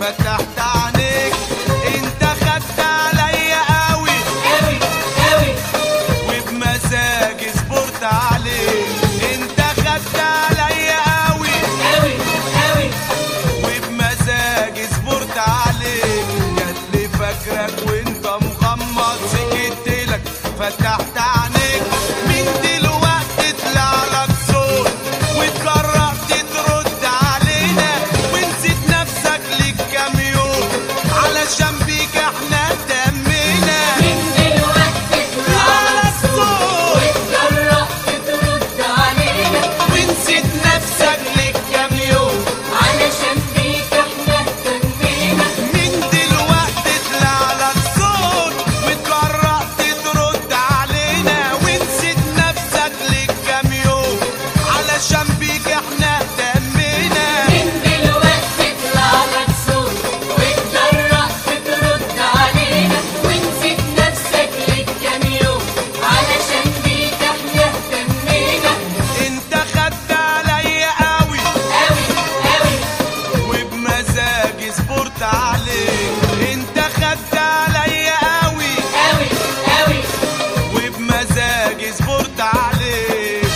فتحت عينيك انت خدت عليا قوي قوي قوي وبمزاجي صبرت عليك انت خدت عليا قوي قوي قوي وبمزاجي صبرت عليك ياللي فاكرك وانت مغمض سكت لك فتحت عينيك من دلوقتي طلع لك صوت واتجرأت ترد علينا ونسيت نفسك ليك كام يوم علشان بيك احنا تمينا من دلوقتي طلع لك صوت واتجرأت ترد علينا ونسيت نفسك ليك كام يوم علشان بيك احنا اهتمينا من دلوقتي طلع لك صوت واتجرأت ترد علينا ونسيت نفسك ليك كام يوم علشان بيك احنا اهتمينا من دلوقتي طلع لك صوت واتجرأت ترد علينا ونسيت نفسك ليك كام يوم علشان بيك احنا اهتمينا انت خدت عليا قوي قوي قوي وبمزاجي صبرت عليك انت خدت عليا قوي قوي قوي وبمزاجي صبرت عليك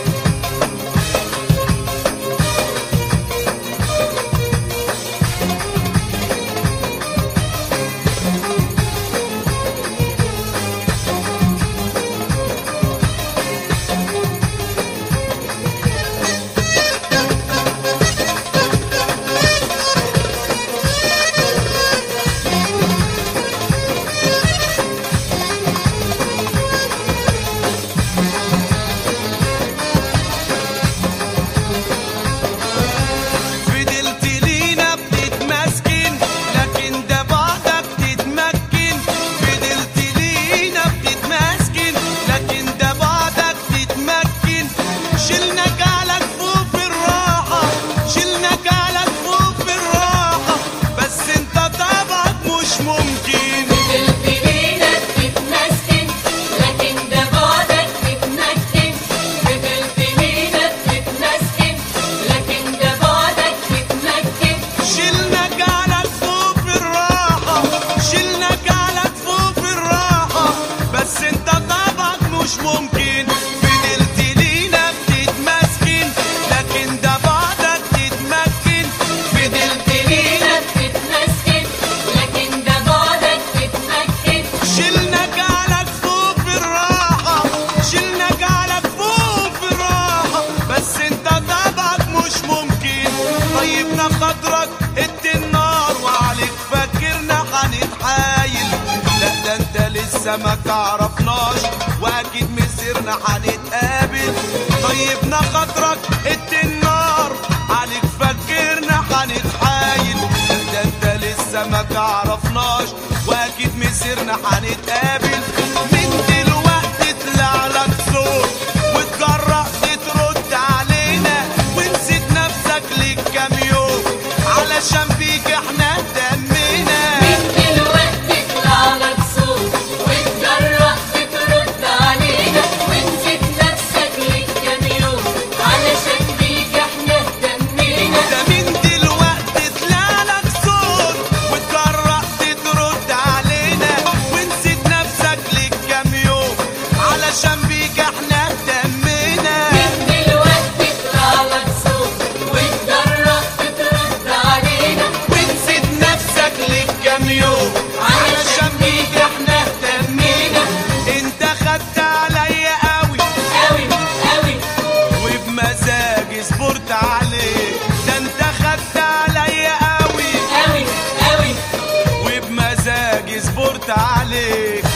فضلت لينا بتتمسكن لكن ده بعدك تتمكن فضلت لينا بتتمسكن لكن ده بعدك تتمكن شلنا جعلك فوق في الراحة شلنا جعلك فوق في الراحة بس انت طبعك مش ممكن فضلت لينا بتتمسكن لكن ده بعدك تتمكن فضلت لينا بتتمسكن لكن ده بعدك تتمكن شلنا جعلك فوق في الراحة شلنا جعلك فوق في الراحة بس انت طبعك مش ممكن فضلت لينا بتتمسكن لكن ده بعدك تتمكن فضلت لينا بتتمسكن لكن ده بعدك تتمكن شلنا جعلك فوق في الراحة شلنا جعلك فوق في الراحة بس انت طبعك مش ممكن طيبنا خاطرك ادي النار وعليك فاكرنا هنتحايل لا ده انت لسه ما تعرفناش واكيد مسيرنا هنتقابل طيبنا خاطرك ادي النار عليك فاكرنا هنتحايل لا ده انت لسه ما تعرفناش واكيد مسيرنا هنتقابل من دلوقتي طلع لك صوت واتجرأت ترد علينا ونسيت نفسك ليك كام يوم علشان بيك احنا اهتمينا من دلوقتي طلع لك صوت واتجرأت ترد علينا ونسيت نفسك ليك كام يوم علشان بيك احنا اهتمينا ده من دلوقتي طلع لك صوت واتجرأت ترد علينا ونسيت نفسك ليك كام يوم علشان بيك احنا اهتمينا من دلوقتي طلع لك صوت واتجرأت ترد علينا ونسيت نفسك ليك كام يوم علشان بيك احنا اهتمينا انت خدت عليا قوي قوي قوي وبمزاجي صبرت عليك ده انت خدت عليا قوي قوي قوي وبمزاجي صبرت عليك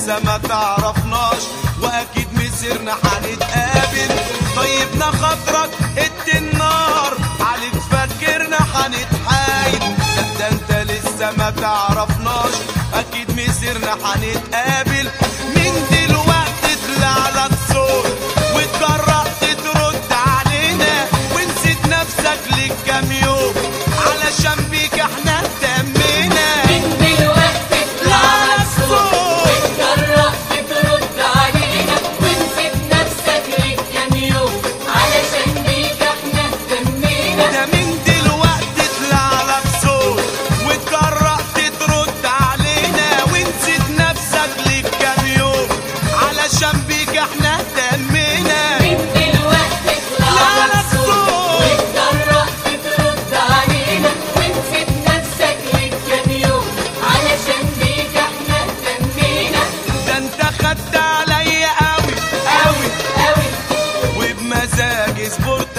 لسه ما تعرفناش واكيد مسيرنا هنتقابل طيبنا خاطرك ادي النار عليك فاكرنا هنتحايل لا ده انت لسه ما تعرفناش اكيد مسيرنا هنتقابل من دلوقتي طلع لك صوت واتجرأت ترد علينا ونسيت نفسك ليك كام يوم علشان بيك احنا اهتمينا من دلوقتي طلع لك صوت واتجرأت ترد علينا ونسيت نفسك ليك كام يوم علشان بيك احنا اهتمينا ده من دلوقتي طلع لك صوت واتجرأت ترد علينا ونسيت نفسك ليك كام يوم علشان بيك احنا اهتمينا من دلوقتي طلع لك صوت واتجرأت ترد علينا ونسيت نفسك ليك كام يوم علشان بيك احنا اهتمينا ده انت خدت عليا قوي قوي قوي وبمزاجي صبرت